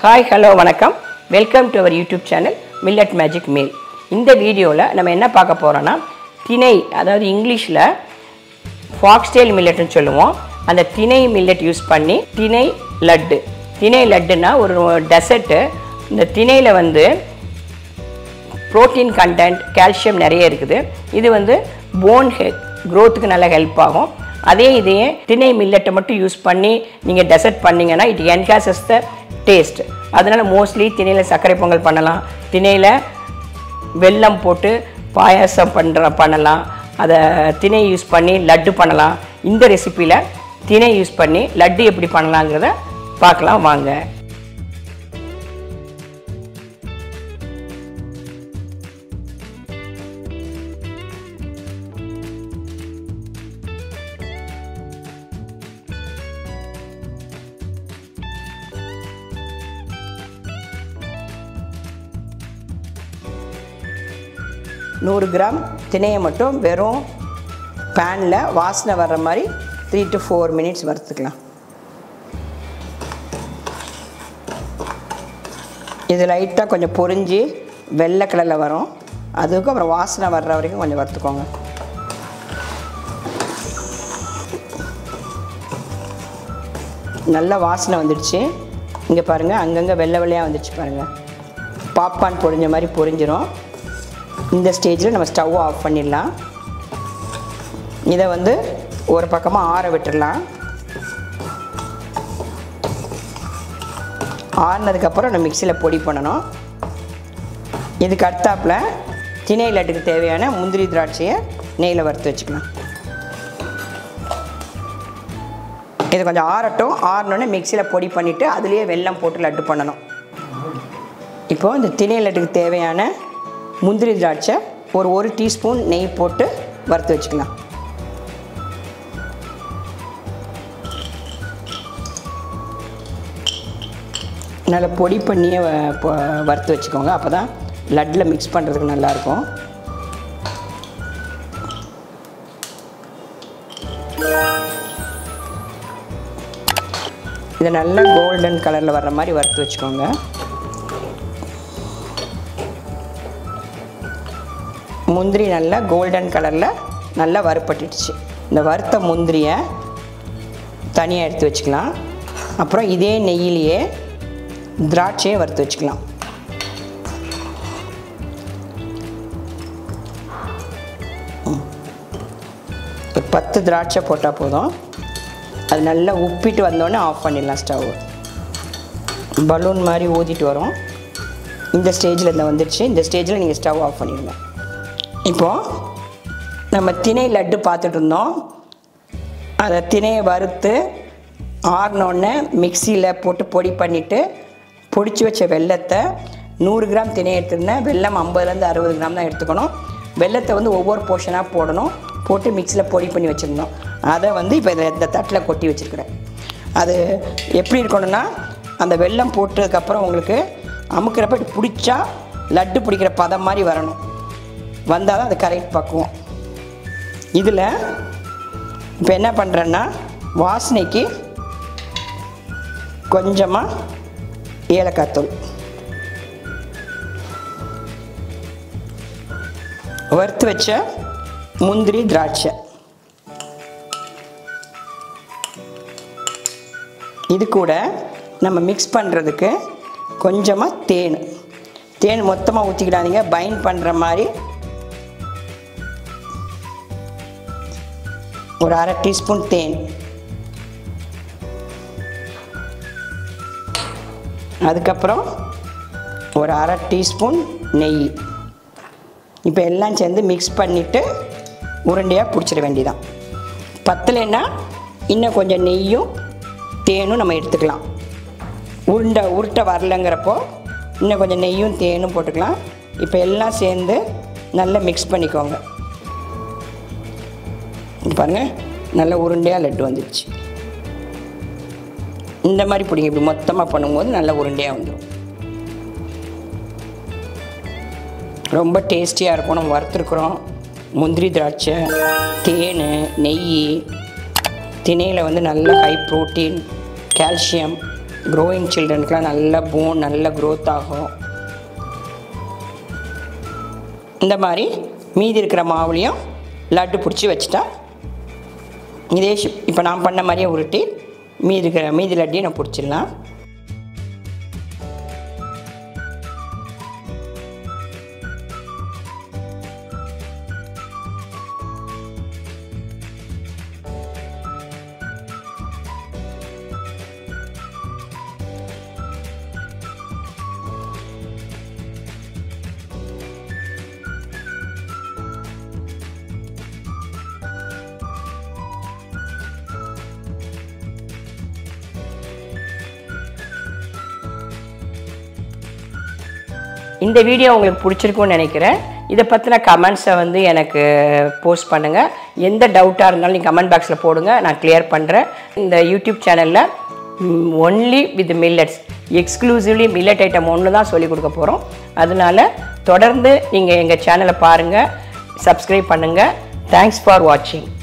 Hi hello வணக்கம் welcome to our YouTube channel millet magic meal இந்த வீடியோவில் நம்ம என்ன பார்க்க போகிறோன்னா திணை அதாவது இங்கிலீஷில் ஃபாக்ஸ்டேல் மில்லட்னு சொல்லுவோம் அந்த திணை மில்லட் யூஸ் பண்ணி திணை லட்டு திணை லட்டுனா ஒரு டெசர்ட்டு இந்த திணையில் வந்து புரோட்டீன் கண்டென்ட் கால்சியம் நிறைய இருக்குது இது வந்து போன் ஹெல்த் க்ரோத்துக்கு நல்லா ஹெல்ப் ஆகும் அதே இதையே திணை மில்லட்டை மட்டும் யூஸ் பண்ணி நீங்கள் டெசர்ட் பண்ணிங்கன்னா இட் என்ஹாசஸ் த டேஸ்ட் அதனால் மோஸ்ட்லி திணையில் சர்க்கரை பொங்கல் பண்ணலாம் திணையில் வெல்லம் போட்டு பாயாசம் பண்ணுற பண்ணலாம் அதை திணை யூஸ் பண்ணி லட்டு பண்ணலாம் இந்த ரெசிப்பியில் திணை யூஸ் பண்ணி லட்டு எப்படி பண்ணலாங்கிறத பார்க்கலாம் வாங்க நூறு கிராம் திணையை மட்டும் வெறும் பேனில் வாசனை வர்ற மாதிரி த்ரீ டு ஃபோர் மினிட்ஸ் வறுத்துக்கலாம் இது லைட்டாக கொஞ்சம் பொரிஞ்சு வெள்ளை கலரில் வரும் அதுக்கும் அப்புறம் வாசனை வர்ற வரைக்கும் கொஞ்சம் வறுத்துக்கோங்க நல்ல வாசனை வந்துடுச்சு இங்கே பாருங்கள் அங்கங்கே வெள்ளை வெள்ளையாக வந்துடுச்சு பாருங்கள் பாப்கார்ன் பொரிஞ்ச மாதிரி பொரிஞ்சிரும் இந்த ஸ்டேஜில் நம்ம ஸ்டவ் ஆஃப் பண்ணிடலாம் இதை வந்து ஒரு பக்கமாக ஆற விட்டுடலாம் ஆறினதுக்கப்புறம் நம்ம மிக்சியில் பொடி பண்ணணும் இதுக்கு அடுத்தாப்பில் திணை லட்டுக்கு தேவையான முந்திரி திராட்சையை நெய்யில் வறுத்து வச்சுக்கலாம் இது கொஞ்சம் ஆறட்டும் ஆறினோடனே மிக்சியில் பொடி பண்ணிவிட்டு அதுலேயே வெல்லம் போட்டு லட்டு பண்ணணும் இப்போது இந்த திணை லட்டுக்கு தேவையான முந்திரி திராட்சை ஒரு ஒரு டீஸ்பூன் நெய் போட்டு வறுத்து வச்சுக்கலாம் நல்லா பொடி பண்ணியே வ- பொ- வறுத்து வச்சுக்கோங்க அப்போ தான் லட்டில் மிக்ஸ் பண்ணுறதுக்கு நல்லாயிருக்கும் இதை நல்லா கோல்டன் கலரில் வர்ற மாதிரி வறுத்து வச்சுக்கோங்க முந்திரி நல்லா கோல்டன் கலரில் நல்லா வறுப்பட்டுடுச்சு இந்த வறுத்த முந்திரியை தனியாக எடுத்து வச்சுக்கலாம் அப்புறம் இதே நெய்யிலேயே திராட்சையை வறுத்து வச்சுக்கலாம் ம். ஒரு பத்து திராட்சை போட்டால் போதும் அது நல்லா உப்பிட்டு வந்தோடனே ஆஃப் பண்ணிடலாம் ஸ்டவ் பலூன் மாதிரி ஊதிட்டு வரும் இந்த ஸ்டேஜில் இந்த வந்துடுச்சு இந்த ஸ்டேஜில் நீங்கள் ஸ்டவ் ஆஃப் பண்ணிடுங்க இப்போது நம்ம திணை லட்டு பார்த்துட்டு இருந்தோம் அதை திணையை வறுத்து ஆறினோடனே மிக்சியில் போட்டு பொடி பண்ணிவிட்டு பொடிச்சு வச்ச வெல்லத்தை நூறு கிராம் திணை எடுத்துருந்தேன் வெல்லம் ஐம்பதுலேருந்து அறுபது கிராம் தான் எடுத்துக்கணும் வெல்லத்தை வந்து ஒவ்வொரு போர்ஷனாக போடணும் போட்டு மிக்சியில் பொடி பண்ணி வச்சுருந்தோம் அதை வந்து இப்போ இதில் இந்த தட்டில் கொட்டி வச்சுருக்கிறேன் அது எப்படி இருக்கணும்னா அந்த வெல்லம் போட்டதுக்கப்புறம் உங்களுக்கு அமுக்கிறப்ப இப்படி பிடிச்சா லட்டு பிடிக்கிற பதம் மாதிரி வரணும் வந்தால் தான் அது கரெக்ட் பக்குவம் இதில் இப்போ என்ன பண்ணுறேன்னா வாசனைக்கு கொஞ்சமாக ஏலக்காய் தூள் வறுத்து வச்ச முந்திரி திராட்சை இது கூட நம்ம மிக்ஸ் பண்ணுறதுக்கு கொஞ்சமாக தேன் தேன் மொத்தமாக ஊற்றிக்கிடாதீங்க பைண்ட் பண்ணுற மாதிரி ஒரு அரை டீஸ்பூன் தேன் அதுக்கப்புறம் ஒரு அரை டீஸ்பூன் நெய் இப்போ எல்லாம் சேர்ந்து மிக்ஸ் பண்ணிவிட்டு உருண்டையாக பிடிச்சிட வேண்டியதான் பத்தலைன்னா இன்னும் கொஞ்சம் நெய்யும் தேனும் நம்ம எடுத்துக்கலாம் உருண்டை உருட்டை வரலங்கிறப்போ இன்னும் கொஞ்சம் நெய்யும் தேனும் போட்டுக்கலாம் இப்போ எல்லாம் சேர்ந்து நல்லா மிக்ஸ் பண்ணிக்கோங்க இங்க பாருங்க நல்ல உருண்டையாக லட்டு வந்துடுச்சு இந்த மாதிரி பிடிங்க இப்படி மொத்தமாக பண்ணும்போது நல்ல உருண்டையாக வந்துடும் ரொம்ப டேஸ்டியாக இருக்கும் நம்ம வறுத்துருக்குறோம் முந்திரி திராட்சை தேன் நெய் திணையில் வந்து நல்ல ஹை ப்ரோட்டீன் கால்சியம் க்ரோயிங் சில்ட்ரனுக்குலாம் நல்ல போன் நல்ல க்ரோத் ஆகும் இந்த மாதிரி மீதி இருக்கிற மாவுலேயும் லட்டு பிடிச்சி வச்சுட்டா இதே இப்போ நான் பண்ண மாதிரியே உருட்டி மீதி இருக்கிற மீதி லட்டையும் நான் பிடிச்சிடலாம் இந்த வீடியோ உங்களுக்கு பிடிச்சிருக்கும்னு நினைக்கிறேன் இதை பற்றின கமெண்ட்ஸை வந்து எனக்கு போஸ்ட் பண்ணுங்கள் எந்த டவுட்டாக இருந்தாலும் நீங்கள் கமெண்ட் பாக்ஸில் போடுங்க நான் கிளியர் பண்ணுறேன் இந்த யூடியூப் சேனலில் only with millets exclusively millet item ஒன்று தான் சொல்லிக் கொடுக்க போகிறோம் அதனால தொடர்ந்து நீங்கள் எங்கள் சேனலை பாருங்கள் சப்ஸ்கிரைப் பண்ணுங்கள் தேங்க்ஸ் ஃபார் வாட்சிங்